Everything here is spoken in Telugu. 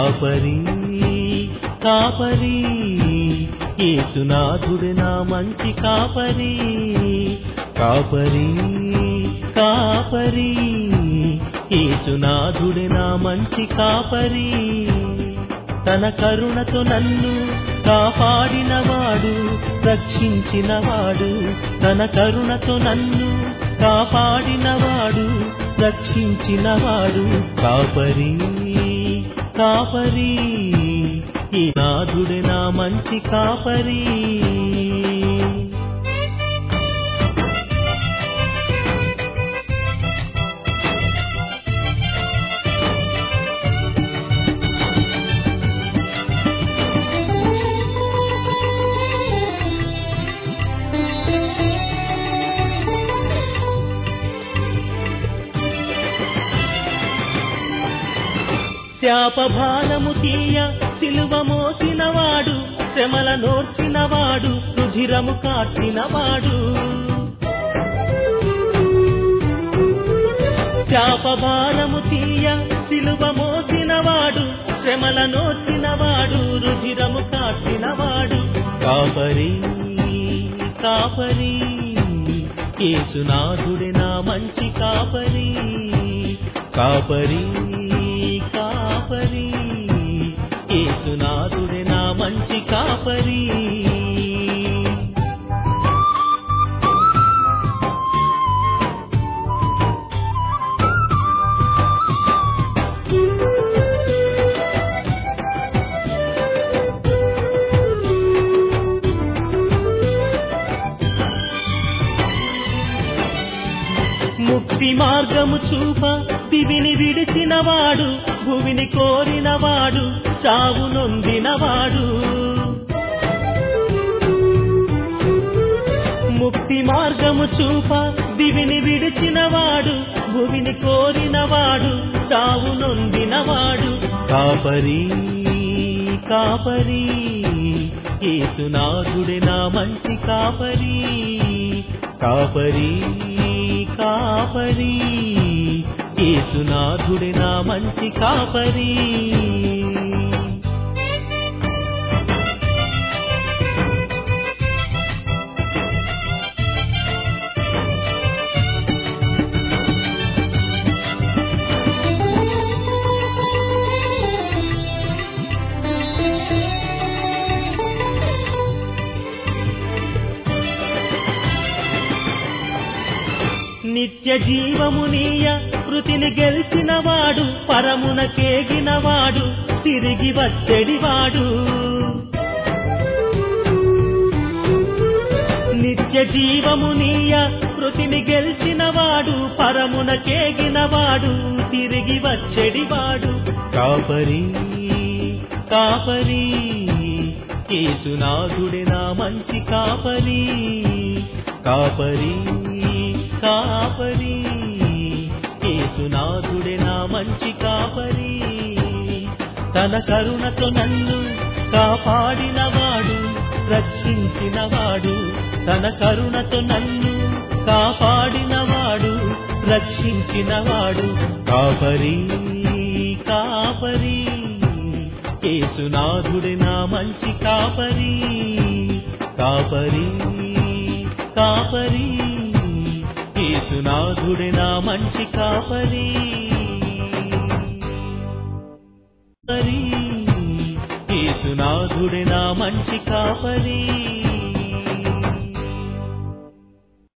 కాపరి కాపరి ఏసునాథుడు నా మంచి కాపరి కాపరి కాపరి ఏసునాథుడు నా మంచి కాపరి తన కరుణతో నన్ను కాపాడినవాడు రక్షించినవాడు తన కరుణతో నన్ను కాపాడినవాడు రక్షించినవాడు కాపరి కాపరి ఈ నాథుడే నా మంచి కాపరి శాపభారము తీయ సిలువ మోసినవాడు శ్రమల నోర్చినవాడు రుధిరము కార్చినవాడు శాపభారము తీయ సిలువ మోసినవాడు శ్రమల నోర్చినవాడు రుధిరము కార్చినవాడు కాపరి కాపరి ఏసునాథుడే నా మంచి కాపరి కాపరి కాపరి ఏసునాథుడే నా మంచి కాపరి ముక్తి మార్గము చూప దివిని విడిచినవాడు భూమిని కోరినవాడు చావు నొందినవాడు ముక్తి మార్గము చూప దివిని విడిచినవాడు భూమిని కోరినవాడు చావు నొందినవాడు కాపరి కాపరి ఏసునాథుడే నా మంచి కాపరి కాపరి కాపరి ఏసునాథుడే నా మంచి కాపరి నిత్య జీవమునీయ కృతిని గెలిచినవాడు పరమున కేగినవాడు తిరిగి వచ్చెడివాడు నిత్య జీవమునీయ కృతిని గెలిచినవాడు పరమున కేగినవాడు తిరిగి వచ్చెడివాడు కాపరి కాపరి ఏసునాథుడే నా మంచి కాపరి కాపరి కాపరి ఏసునాథుడే నా మంచి కాపరి తన కరుణతో నన్ను కాపాడినవాడు రక్షించినవాడు తన కరుణతో నన్ను కాపాడినవాడు రక్షించినవాడు కాపరి కాపరి ఏసునాథుడే నా మంచి కాపరి కాపరి కాపరి ఏసునాథుడే నా మంచి కాపరి కాపరి ఏసునాథుడే నా మంచి కాపరి